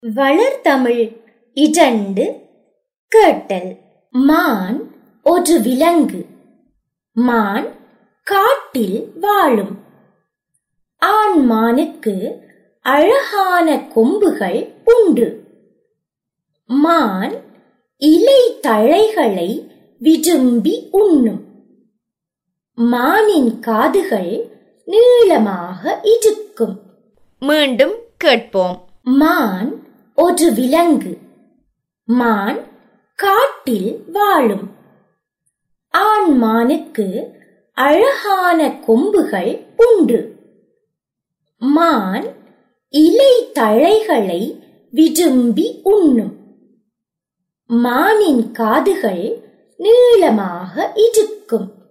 வளர்தமிழ் இரண்டு கேட்டல் மான் ஒரு விலங்கு மான் காட்டில் வாழும் ஆண் மானுக்கு அழகான கொம்புகள் உண்டு மான் இலை தழைகளை விரும்பி உண்ணும் மானின் காதுகள் நீளமாக இருக்கும் மீண்டும் கேட்போம் மான் ஒரு விலங்கு மான் காட்டில் வாழும் ஆண் மானுக்கு அழகான கொம்புகள் உண்டு மான் இலை தழைகளை விரும்பி உண்ணும் மானின் காதுகள் நீளமாக இருக்கும்